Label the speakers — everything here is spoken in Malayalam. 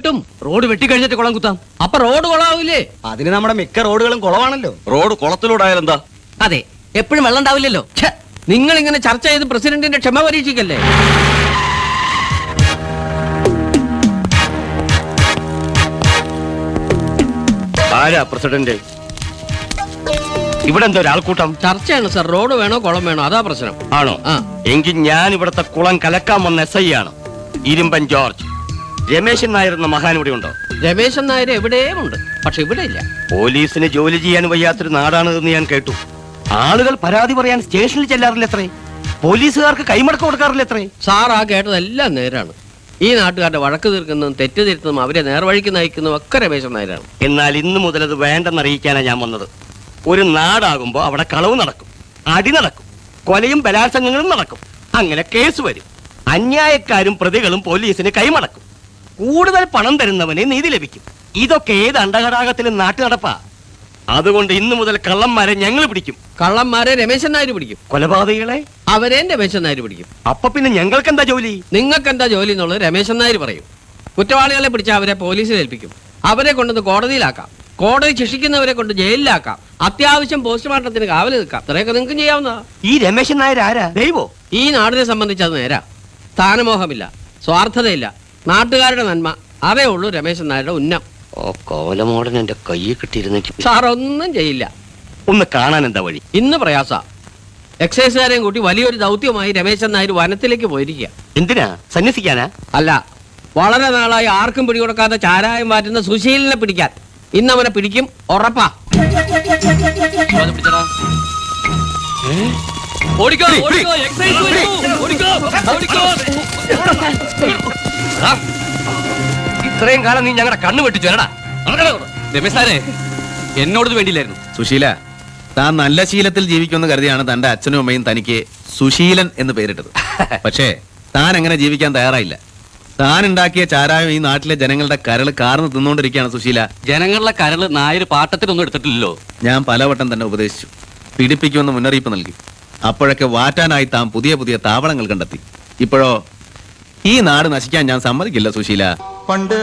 Speaker 1: കുത്തും
Speaker 2: റോഡ് വെട്ടിക്കഴിഞ്ഞിട്ട് കുളം കുത്താം
Speaker 1: അപ്പൊ റോഡ് കൊളാവൂലേ
Speaker 3: അതിന് നമ്മുടെ മിക്ക റോഡുകളും കുളവാണല്ലോ
Speaker 4: റോഡ് കുളത്തിലൂടായാലെന്താ
Speaker 1: അതെ എപ്പോഴും വെള്ളം ഉണ്ടാവില്ലല്ലോ നിങ്ങൾ ഇങ്ങനെ ചർച്ച ചെയ്ത് പ്രസിഡന്റിന്റെ ക്ഷമ പരീക്ഷിക്കല്ലേ
Speaker 4: ആരാ പ്രസിഡന്റ് ഇവിടെ എന്താ ഒരാൾക്കൂട്ടം
Speaker 1: ചർച്ചയാണ് സർ റോഡ് വേണോ കുളം വേണോ അതാ പ്രശ്നം
Speaker 4: ആണോ
Speaker 1: ആ.
Speaker 4: എങ്കിൽ ഞാൻ ഇവിടത്തെ കുളം കലക്കാൻ വന്ന എസ് ഐ ആണ് ഇരുമ്പൻ ജോർജ് രമേശൻ നായർ എന്ന മഹാൻ ഇവിടെ ഉണ്ടോ
Speaker 1: രമേശൻ നായർ എവിടെയും ഉണ്ട് പക്ഷെ ഇവിടെ ഇല്ല
Speaker 4: പോലീസിന് ജോലി ചെയ്യാൻ വയ്യാത്തൊരു നാടാണ് എന്ന് ഞാൻ കേട്ടു ആളുകൾ പരാതി പറയാൻ സ്റ്റേഷനിൽ ചെല്ലാറില്ല എത്രേ പോലീസുകാർക്ക് കൈമടക്കം കൊടുക്കാറില്ല എത്രേ
Speaker 1: സാർ ആ കേട്ടതെല്ലാം നേരാണ് ഈ നാട്ടുകാരുടെ വഴക്ക് തീർക്കുന്നതും തെറ്റ് തിരുത്തുന്നതും അവരെ നേർവഴിക്ക് നയിക്കുന്നതും ഒക്കെ രമേശൻ നായരാണ്
Speaker 4: എന്നാൽ ഇന്ന് മുതൽ അത് വേണ്ടെന്നറിയിക്കാനാണ് ഞാൻ വന്നത് ഒരു നാടാകുമ്പോൾ അവിടെ കളവ് നടക്കും അടി നടക്കും കൊലയും ബലാത്സംഗങ്ങളും നടക്കും അങ്ങനെ കേസ് വരും അന്യായക്കാരും പ്രതികളും പോലീസിന് കൈമടക്കും കൂടുതൽ പണം തരുന്നവന് നീതി ലഭിക്കും ഇതൊക്കെ ഏത് അണ്ടഘടാകത്തിലും നാട്ടു നടപ്പാ അതുകൊണ്ട് ഇന്നു മുതൽ കള്ളന്മാരെ ഞങ്ങൾ പിടിക്കും
Speaker 1: കള്ളന്മാരെ രമേശൻ നായർ പിടിക്കും
Speaker 4: കൊലപാതകികളെ
Speaker 1: അവരെയും രമേശൻ നായർ പിടിക്കും
Speaker 4: അപ്പൊ പിന്നെ ഞങ്ങൾക്ക് എന്താ ജോലി
Speaker 1: നിങ്ങൾക്ക് എന്താ ജോലി എന്നുള്ളത് രമേശൻ നായർ പറയും കുറ്റവാളികളെ പിടിച്ച് അവരെ പോലീസിൽ ഏൽപ്പിക്കും അവരെ കൊണ്ടുവന്ന് കോടതിയിലാക്കാം കോടതി ശിക്ഷിക്കുന്നവരെ കൊണ്ട് ജയിലിലാക്കാം അത്യാവശ്യം പോസ്റ്റ്മോർട്ടത്തിന് കാവൽ നിൽക്കാം ഇത്രയൊക്കെ നിങ്ങൾക്ക് ചെയ്യാവുന്നതാ
Speaker 4: ഈ രമേശൻ നായർ ആരാ ദൈവോ
Speaker 1: ഈ നാടിനെ സംബന്ധിച്ച് അത് നേരാ സ്ഥാനമോഹമില്ല സ്വാർത്ഥതയില്ല നാട്ടുകാരുടെ നന്മ അതേ ഉള്ളൂ രമേശൻ നായരുടെ ഉന്നം
Speaker 4: ഓ കോലമോടൻ എന്റെ കയ്യിൽ കിട്ടിയിരുന്നെങ്കിൽ
Speaker 1: സാർ ഒന്നും ചെയ്യില്ല
Speaker 4: ഒന്ന് കാണാൻ എന്താ വഴി
Speaker 1: ഇന്ന് പ്രയാസ എക്സൈസുകാരെയും കൂട്ടി വലിയൊരു ദൗത്യമായി രമേശൻ നായർ വനത്തിലേക്ക് പോയിരിക്കുക
Speaker 4: എന്തിനാ സന്യസിക്കാനാ
Speaker 1: അല്ല വളരെ നാളായി ആർക്കും പിടികൊടുക്കാതെ ചാരായം മാറ്റുന്ന സുശീലിനെ പിടിക്കാൻ ഇന്ന് അവനെ പിടിക്കും ഉറപ്പാ
Speaker 2: ഓടിക്കോ ഓടിക്കോ എക്സൈസ് വരുന്നു. ഓടിക്കോ ഓടിക്കോ
Speaker 4: ഇത്രയും കാലം നീ ഞങ്ങളുടെ കണ്ണു വെട്ടിച്ചു എടാ
Speaker 2: രമേശ് സാറേ എന്നോടത് വേണ്ടിയില്ലായിരുന്നു
Speaker 5: സുശീല താൻ നല്ല ശീലത്തിൽ ജീവിക്കുമെന്ന് കരുതിയാണ് തന്റെ അച്ഛനും അമ്മയും തനിക്ക് സുശീലൻ എന്ന് പേരിട്ടത് പക്ഷേ താൻ അങ്ങനെ ജീവിക്കാൻ തയ്യാറായില്ല താൻ ഉണ്ടാക്കിയ ചാരായം ഈ നാട്ടിലെ ജനങ്ങളുടെ കരള് കാർന്ന് തിന്നുകൊണ്ടിരിക്കുകയാണ് സുശീല
Speaker 2: ജനങ്ങളുടെ കരള് നായര് പാട്ടത്തിനൊന്നും എടുത്തിട്ടില്ലല്ലോ
Speaker 5: ഞാൻ പലവട്ടം തന്നെ ഉപദേശിച്ചു പീഡിപ്പിക്കുമെന്ന് മുന്നറിയിപ്പ് നൽകി അപ്പോഴൊക്കെ വാറ്റാനായി താൻ പുതിയ പുതിയ താവളങ്ങൾ കണ്ടെത്തി ഇപ്പോഴോ ഈ നാട് നശിക്കാൻ ഞാൻ സമ്മതിക്കില്ല സുശീല
Speaker 6: പണ്ട്